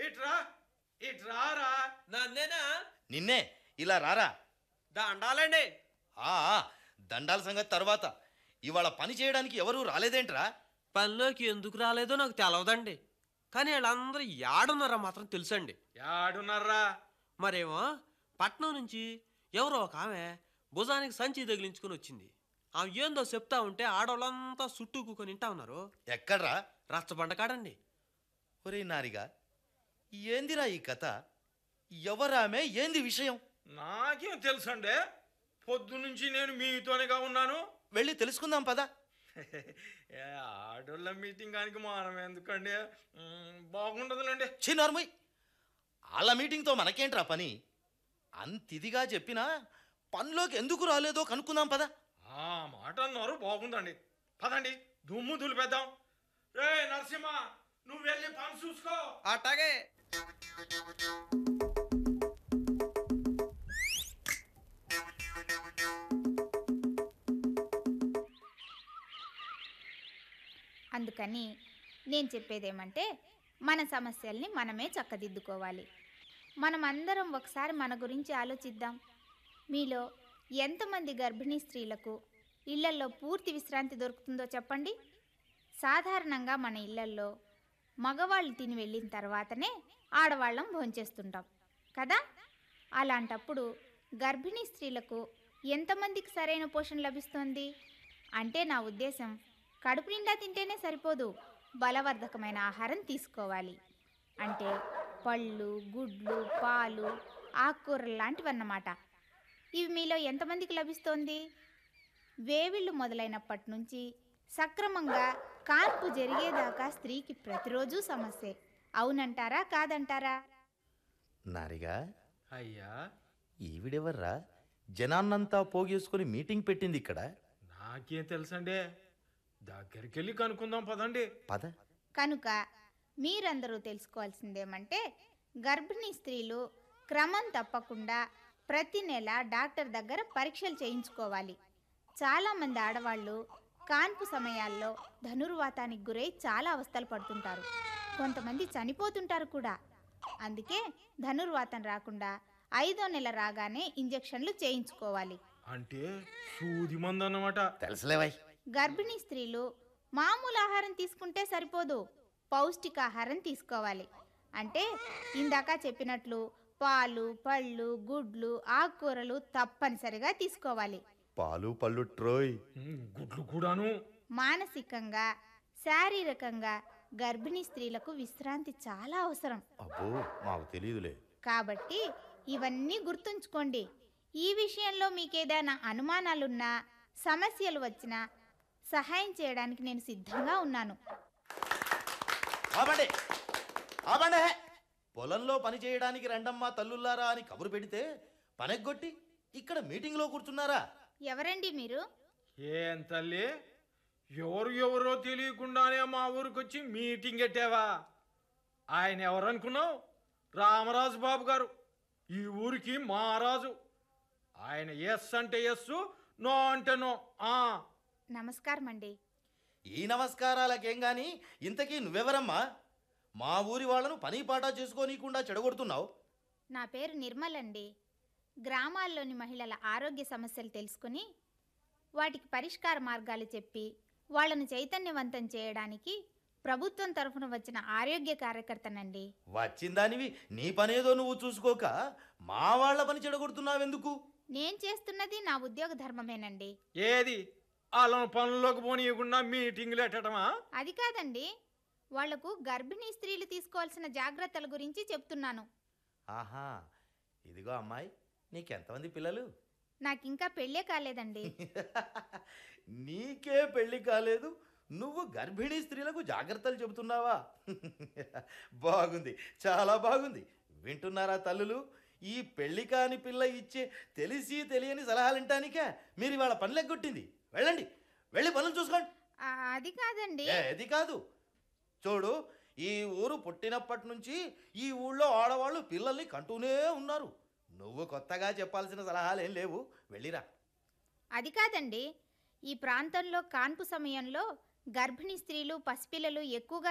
ఇట్రా ఇట్రారా నన్నేనా నిన్నే ఇలా రారా దండాలండి ఆ ఆ, దండాల సంగతి తర్వాత ఇవాళ పని చేయడానికి ఎవరూ రాలేదేంట్రా పనిలోకి ఎందుకు రాలేదో నాకు తెలవదండి కానీ వీళ్ళందరూ యాడున్నారా మాత్రం తెలుసండి యాడున్నారా మరేమో పట్నం నుంచి ఎవరో ఒక ఆమె భుజానికి సంచి తగిలించుకుని వచ్చింది ఆమె ఏందో చెప్తా ఉంటే ఆడవాళ్ళంతా చుట్టూ కూకొని వింటా ఉన్నారు ఎక్కడ్రా రచ్చబండ కాడండి ఒరే నారిగా ఏందిరా ఈ కథ ఎవరామె ఏంది విషయం నాకేం తెలుసండి పొద్దు నుంచి నేను మీతోనేగా ఉన్నాను వెళ్ళి తెలుసుకుందాం పదా ఏ, ఆడోళ్ళ మీటింగ్ కానికి మనం ఎందుకండి మ్, బాగుండదులేండి చిన్నర్మయ్ వాళ్ళ మీటింగ్తో మనకేంట్రా పని అంతిదిగా చెప్పినా పనిలోకి ఎందుకు రాలేదో కనుక్కుందాం పదా ఆ మాట అన్నారు బాగుందండి పదండి దుమ్ము దులిపేద్దాం రే నరసింహ నువ్వు వెళ్ళి పని చూసుకో అట్టాగే అందుకని నేను చెప్పేదేమంటే మన సమస్యల్ని మనమే చక్కదిద్దుకోవాలి మనం అందరం ఒకసారి మన గురించి ఆలోచిద్దాం మీలో ఎంతమంది గర్భిణీ స్త్రీలకు ఇళ్లల్లో పూర్తి విశ్రాంతి దొరుకుతుందో చెప్పండి సాధారణంగా మన ఇళ్లల్లో మగవాళ్ళు తిని వెళ్ళిన తర్వాతనే ఆడవాళ్ళం భోంచేస్తుంటాం కదా అలాంటప్పుడు గర్భిణీ స్త్రీలకు ఎంతమందికి సరైన పోషణ లభిస్తుంది అంటే నా ఉద్దేశం కడుపు నిండా తింటేనే సరిపోదు బలవర్ధకమైన ఆహారం తీసుకోవాలి అంటే పళ్ళు గుడ్లు పాలు ఆకుకూరలు లాంటివన్నమాట ఇవి మీలో ఎంతమందికి లభిస్తోంది వేవిళ్ళు మొదలైనప్పటి నుంచి సక్రమంగా కాన్పు జరిగేదాకా స్త్రీకి ప్రతిరోజు సమస్యే అవునంటారా కాదంటారా నారిగా అయ్యా ఈవిడెవర్రా జనాన్నంతా పోగేసుకొని మీటింగ్ పెట్టింది ఇక్కడ నాకేం తెలుసండి దగ్గరికి వెళ్ళి కనుక్కుందాం పదండి పద కనుక మీరందరూ తెలుసుకోవాల్సిందేమంటే గర్భిణీ స్త్రీలు క్రమం తప్పకుండా ప్రతి నెల డాక్టర్ దగ్గర పరీక్షలు చేయించుకోవాలి చాలామంది ఆడవాళ్ళు కాన్పు సమయాల్లో ధనుర్వాతానికి గురై చాలా అవస్థలు పడుతుంటారు కొంతమంది చనిపోతుంటారు కూడా అందుకే ధనుర్వాతం రాకుండా ఐదో నెల రాగానే ఇంజెక్షన్లు చేయించుకోవాలి అంటే సూది మంది అన్నమాట తెలుసులేవై గర్భిణీ స్త్రీలు మామూలు ఆహారం తీసుకుంటే సరిపోదు పౌష్టికాహారం తీసుకోవాలి అంటే ఇందాక చెప్పినట్లు పాలు పళ్ళు గుడ్లు ఆకుకూరలు తప్పనిసరిగా తీసుకోవాలి పాలు పళ్ళు ట్రోయ్ మ్, గుడ్లు కూడాను మానసికంగా శారీరకంగా గర్భిణీ స్త్రీలకు విశ్రాంతి చాలా అవసరం అబ్బో మాకు తెలియదులే కాబట్టి ఇవన్నీ గుర్తుంచుకోండి ఈ విషయంలో మీకేదైనా అనుమానాలున్నా సమస్యలు వచ్చినా సహాయం చేయడానికి నేను సిద్ధంగా ఉన్నాను ఆబండి ఆబండే పొలంలో పని చేయడానికి రండమ్మా తల్లుల్లారా అని కబురు పెడితే పనెగ్గొట్టి ఇక్కడ మీటింగ్లో కూర్చున్నారా ఎవరండి మీరు ఏం తల్లి ఎవరు ఎవరో తెలియకుండానే మా ఊరికి వచ్చి మీటింగ్ పెట్టావా ఆయన ఎవరు అనుకున్నావు రామరాజు బాబు గారు ఈ ఊరికి మహారాజు ఆయన ఎస్ అంటే ఎస్ నో అంటే నో ఆ నమస్కారం అండి ఈ నమస్కారాలకేం గాని ఇంతకీ నువ్వెవరమ్మా మా ఊరి వాళ్ళను పని పాట చేసుకోనీయకుండా చెడగొడుతున్నావు నా పేరు నిర్మల్ అండి గ్రామాల్లోని మహిళల ఆరోగ్య సమస్యలు తెలుసుకుని వాటికి పరిష్కార మార్గాలు చెప్పి వాళ్ళను చైతన్యవంతం చేయడానికి ప్రభుత్వం తరఫున వచ్చిన ఆరోగ్య కార్యకర్తనండి వచ్చిందానివి నీ పనేదో నువ్వు చూసుకోక మా వాళ్ళ పని చెడగొడుతున్నావెందుకు నేను చేస్తున్నది నా ఉద్యోగ ధర్మమేనండి ఏది వాళ్ళను పనుల్లోకి పోనీయకుండా మీటింగ్లు పెట్టడమా అది కాదండి వాళ్లకు గర్భిణీ స్త్రీలు తీసుకోవాల్సిన జాగ్రత్తల గురించి చెప్తున్నాను ఆహా ఇదిగో అమ్మాయి నీకెంతమంది పిల్లలు నాకింకా పెళ్ళే కాలేదండి నీకే పెళ్లి కాలేదు నువ్వు గర్భిణీ స్త్రీలకు జాగ్రత్తలు చెబుతున్నావా బాగుంది చాలా బాగుంది వింటున్నారా తల్లులు ఈ పెళ్లి కాని పిల్ల ఇచ్చే తెలిసి తెలియని సలహాలు వింటానికే మీరు ఇవాళ పనులెగ్గొట్టింది వెళ్ళండి వెళ్ళి పనులు చూసుకోండి ఆ, అది కాదండి ఏ, అది కాదు చూడు ఈ ఊరు పుట్టినప్పటి నుంచి ఈ ఊళ్ళో ఆడవాళ్ళు పిల్లల్ని కంటూనే ఉన్నారు నువ్వు కొత్తగా చెప్పాల్సిన సలహాలు ఏం లేవు వెళ్ళిరా అది కాదండి ఈ ప్రాంతంలో కాన్పు సమయంలో గర్భిణీ స్త్రీలు పసిపిల్లలు ఎక్కువగా